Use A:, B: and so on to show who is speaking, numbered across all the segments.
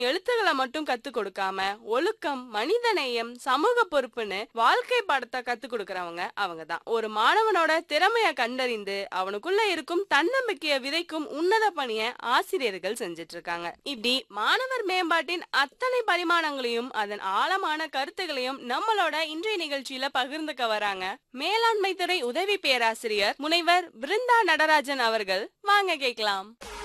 A: எழுத்துக்களை மட்டும் கத்து கொடுக்காம ஒழுக்கம் மனிதநேயம் சமூக பொறுப்புன்னு வாழ்க்கை பாடத்தை கத்து கொடுக்கறவங்க அவங்க தான் ஒரு மாணவனோட திறமைய கண்டறிந்து அவனுக்குள்ள இருக்கும் தன்னம்பிக்கைய விதைக்கும் உன்னத பணிய ஆசிரியர்கள் செஞ்சுட்டு இருக்காங்க இப்படி மாணவர் மேம்பாட்டின் அத்தனை பரிமாணங்களையும் அதன் ஆழமான கருத்துகளையும் நம்மளோட இன்றைய நிகழ்ச்சியில பகிர்ந்துக்க வராங்க மேலாண்மை துறை உதவி பேராசிரியர் முனைவர் பிருந்தா நடராஜன் அவர்கள் வாங்க கேட்கலாம்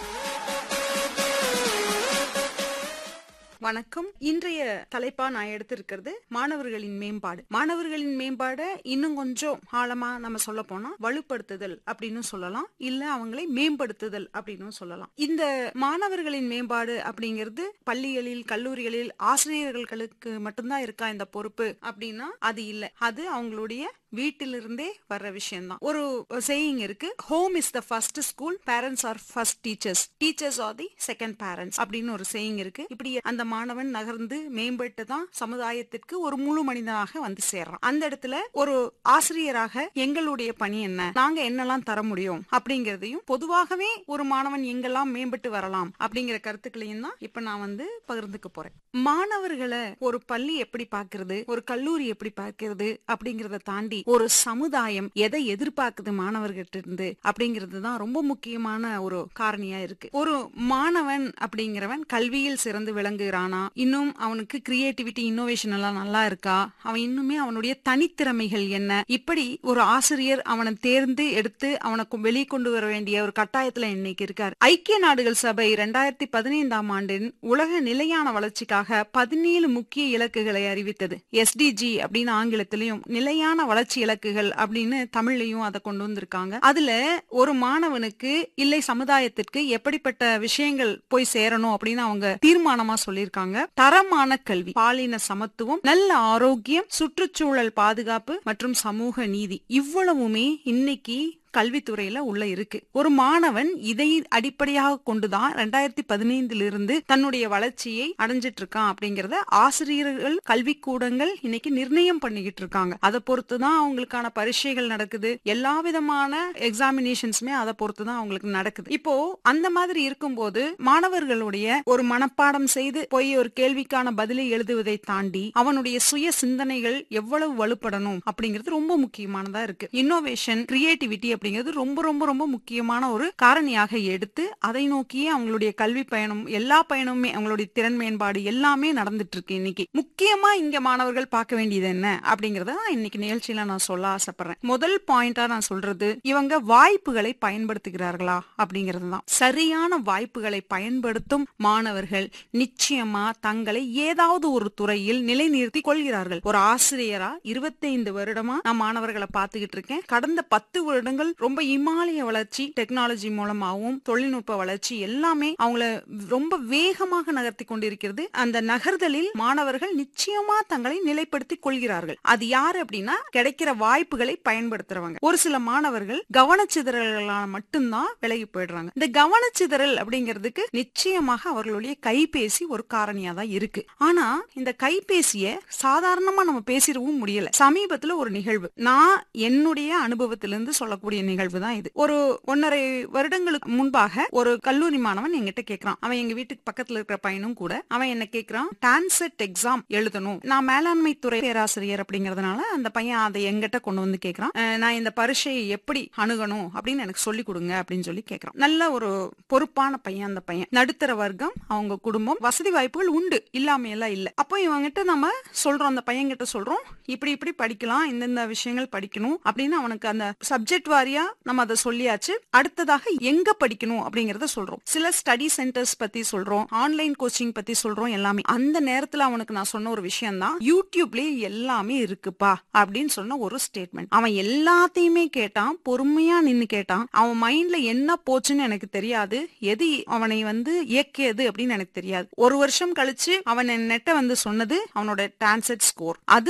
B: வணக்கம் இன்றைய தலைப்பா நான் எடுத்திருக்கிறது மாணவர்களின் மேம்பாடு மாணவர்களின் மேம்பாடை இன்னும் கொஞ்சம் ஆழமா நம்ம சொல்ல போனா வலுப்படுத்துதல் அப்படின்னு சொல்லலாம் இல்ல அவங்களை மேம்படுத்துதல் அப்படின்னு சொல்லலாம் இந்த மாணவர்களின் மேம்பாடு அப்படிங்கிறது பள்ளிகளில் கல்லூரிகளில் ஆசிரியர்களுக்கு மட்டும்தான் இருக்கா இந்த பொறுப்பு அப்படின்னா அது இல்ல அது அவங்களுடைய வீட்டிலிருந்தே வர்ற விஷயம்தான் ஒரு சேயிங் இருக்கு home is the first school parents are first teachers teachers are the second parents அப்படின்னு ஒரு சேயிங் இருக்கு இப்படி அந்த மாணவன் நகர்ந்து மேம்பட்டு தான் சமுதாயத்திற்கு ஒரு முழு மனிதனாக வந்து சேர்றான் அந்த இடத்துல ஒரு ஆசிரியராக எங்களுடைய பணி என்ன நாங்க என்னெல்லாம் தர முடியும் அப்படிங்கறதையும் பொதுவாகவே ஒரு மாணவன் எங்கெல்லாம் மேம்பட்டு வரலாம் அப்படிங்கிற கருத்துக்களையும் தான் இப்ப நான் வந்து பகிர்ந்துக்க போறேன் மாணவர்களை ஒரு பள்ளி எப்படி பார்க்கிறது ஒரு கல்லூரி எப்படி பார்க்கிறது அப்படிங்கறத தாண்டி ஒரு சமுதாயம் எதை எதிர்பார்க்குது மாணவர்கிட்ட இருந்து அப்படிங்கிறது தான் ரொம்ப முக்கியமான ஒரு காரணியா இருக்கு ஒரு மாணவன் அப்படிங்கிறவன் கல்வியில் சிறந்து விளங்குகிறானா இன்னும் அவனுக்கு கிரியேட்டிவிட்டி இன்னோவேஷன் எல்லாம் நல்லா இருக்கா அவன் இன்னுமே அவனுடைய தனித்திறமைகள் என்ன இப்படி ஒரு ஆசிரியர் அவனை தேர்ந்து எடுத்து அவனுக்கு வெளியே கொண்டு வர வேண்டிய ஒரு கட்டாயத்துல இன்னைக்கு இருக்காரு ஐக்கிய நாடுகள் சபை இரண்டாயிரத்தி பதினைந்தாம் ஆண்டின் உலக நிலையான வளர்ச்சிக்காக பதினேழு முக்கிய இலக்குகளை அறிவித்தது எஸ்டிஜி அப்படின்னு ஆங்கிலத்திலையும் நிலையான வளர்ச்சி இலக்குகள் அப்படின்னு தமிழ்லயும் அதை கொண்டு வந்திருக்காங்க அதுல ஒரு மாணவனுக்கு இல்லை சமுதாயத்திற்கு எப்படிப்பட்ட விஷயங்கள் போய் சேரணும் அப்படின்னு அவங்க தீர்மானமா சொல்லியிருக்காங்க தரமான கல்வி பாலின சமத்துவம் நல்ல ஆரோக்கியம் சுற்றுச்சூழல் பாதுகாப்பு மற்றும் சமூக நீதி இவ்வளவுமே இன்னைக்கு கல்வித்துறையில உள்ள இருக்கு ஒரு மாணவன் இதை அடிப்படையாக கொண்டுதான் ரெண்டாயிரத்தி பதினைந்துல இருந்து தன்னுடைய வளர்ச்சியை அடைஞ்சிட்டு இருக்கான் அப்படிங்கறத ஆசிரியர்கள் கல்விக்கூடங்கள் இன்னைக்கு நிர்ணயம் பண்ணிக்கிட்டு இருக்காங்க அதை பொறுத்துதான் அவங்களுக்கான பரீட்சைகள் நடக்குது எல்லா விதமான எக்ஸாமினேஷன்ஸுமே அதை பொறுத்துதான் அவங்களுக்கு நடக்குது இப்போ அந்த மாதிரி இருக்கும்போது மாணவர்களுடைய ஒரு மனப்பாடம் செய்து போய் ஒரு கேள்விக்கான பதிலை எழுதுவதை தாண்டி அவனுடைய சுய சிந்தனைகள் எவ்வளவு வலுப்படணும் அப்படிங்கிறது ரொம்ப முக்கியமானதா இருக்கு இன்னோவேஷன் கிரியேட்டிவிட்டி அப்படிங்கிறது ரொம்ப ரொம்ப ரொம்ப முக்கியமான ஒரு காரணியாக எடுத்து அதை நோக்கியே அவங்களுடைய கல்வி பயணம் எல்லா பயணமுமே அவங்களுடைய திறன் மேம்பாடு எல்லாமே நடந்துட்டு இருக்கு இன்னைக்கு முக்கியமா இங்க மாணவர்கள் பார்க்க வேண்டியது என்ன அப்படிங்கறத நான் இன்னைக்கு நிகழ்ச்சியில நான் சொல்ல ஆசைப்படுறேன் முதல் பாயிண்டா நான் சொல்றது இவங்க வாய்ப்புகளை பயன்படுத்துகிறார்களா அப்படிங்கிறது தான் சரியான வாய்ப்புகளை பயன்படுத்தும் மாணவர்கள் நிச்சயமா தங்களை ஏதாவது ஒரு துறையில் நிலைநிறுத்தி கொள்கிறார்கள் ஒரு ஆசிரியரா இருபத்தைந்து வருடமா நான் மாணவர்களை பார்த்துக்கிட்டு இருக்கேன் கடந்த பத்து வருடங்கள் ரொம்ப இமாலய வளர்ச்சி டெக்னாலஜி மூலமாகவும் தொழில்நுட்ப வளர்ச்சி எல்லாமே அவங்கள ரொம்ப வேகமாக நகர்த்தி கொண்டிருக்கிறது அந்த நகர்தலில் மாணவர்கள் நிச்சயமா தங்களை நிலைப்படுத்திக் கொள்கிறார்கள் அது யாரு அப்படின்னா கிடைக்கிற வாய்ப்புகளை பயன்படுத்துறவங்க ஒரு சில மாணவர்கள் கவனச்சிதறல்களால மட்டும்தான் விலகி போயிடுறாங்க இந்த கவனச்சிதறல் அப்படிங்கிறதுக்கு நிச்சயமாக அவர்களுடைய கைபேசி ஒரு காரணியா தான் இருக்கு ஆனா இந்த கைபேசிய சாதாரணமா நம்ம பேசிடவும் முடியல சமீபத்துல ஒரு நிகழ்வு நான் என்னுடைய அனுபவத்திலிருந்து சொல்லக்கூடிய நிகழ்வு தான் இது ஒரு ஒன்னரை வருடங்களுக்கு முன்பாக ஒரு கல்லூரி மாணவன் என்கிட்ட கேக்குறான் அவன் எங்க வீட்டுக்கு பக்கத்துல இருக்கிற பையனும் கூட அவன் என்ன கேக்குறான் டான்செட் எக்ஸாம் எழுதணும் நான் மேலாண்மை துறை பேராசிரியர் அப்படிங்கறதுனால அந்த பையன் அதை எங்கிட்ட கொண்டு வந்து கேக்குறான் அஹ் நான் இந்த பரீட்சையை எப்படி அணுகணும் அப்படின்னு எனக்கு சொல்லி கொடுங்க அப்படின்னு சொல்லி கேக்குறான் நல்ல ஒரு பொறுப்பான பையன் அந்த பையன் நடுத்தர வர்க்கம் அவங்க குடும்பம் வசதி வாய்ப்புகள் உண்டு இல்லாம எல்லாம் இல்ல அப்போ இவங்கிட்ட நம்ம சொல்றோம் அந்த பையன் கிட்ட சொல்றோம் இப்படி இப்படி படிக்கலாம் இந்தந்த விஷயங்கள் படிக்கணும் அப்படின்னு அவனுக்கு அந்த சப்ஜெக்ட் வாரியா நம்ம அதை சொல்லியாச்சு அடுத்ததாக எங்க படிக்கணும் அப்படிங்கறத சொல்றோம் சில ஸ்டடி சென்டர்ஸ் பத்தி சொல்றோம் ஆன்லைன் கோச்சிங் பத்தி சொல்றோம் எல்லாமே அந்த நேரத்துல அவனுக்கு நான் சொன்ன ஒரு விஷயம் தான் யூடியூப்லயே எல்லாமே இருக்குப்பா அப்படின்னு சொன்ன ஒரு ஸ்டேட்மெண்ட் அவன் எல்லாத்தையுமே கேட்டான் பொறுமையா நின்னு கேட்டான் அவன் மைண்ட்ல என்ன போச்சுன்னு எனக்கு தெரியாது எது அவனை வந்து இயக்கியது அப்படின்னு எனக்கு தெரியாது ஒரு வருஷம் கழிச்சு அவன் நெட்ட வந்து சொன்னது அவனோட டான்செட் ஸ்கோர் அது அவ்வளவு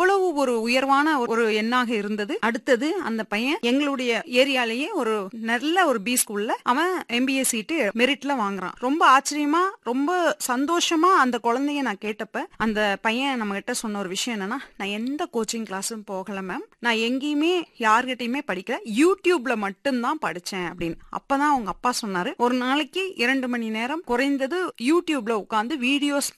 B: அவ்வளவு ஒரு உயர்வான ஒரு எண்ணாக இருந்தது அடுத்தது அந்த பையன் எங்களுடைய ஏரியாலேயே ஒரு நல்ல ஒரு பி ஸ்கூல்ல அவன் எம்பிஏ சீட்டு மெரிட்ல வாங்குறான் ரொம்ப ஆச்சரியமா ரொம்ப சந்தோஷமா அந்த குழந்தைய நான் கேட்டப்ப அந்த பையன் நம்ம கிட்ட சொன்ன ஒரு விஷயம் என்னன்னா நான் எந்த கோச்சிங் கிளாஸும் போகல மேம் நான் எங்கேயுமே யார்கிட்டயுமே படிக்கல யூடியூப்ல மட்டும்தான் படிச்சேன் அப்படின்னு அப்பதான் அவங்க அப்பா சொன்னாரு ஒரு நாளைக்கு இரண்டு மணி நேரம் குறைந்தது யூடியூப்ல உட்காந்து வீடியோஸ்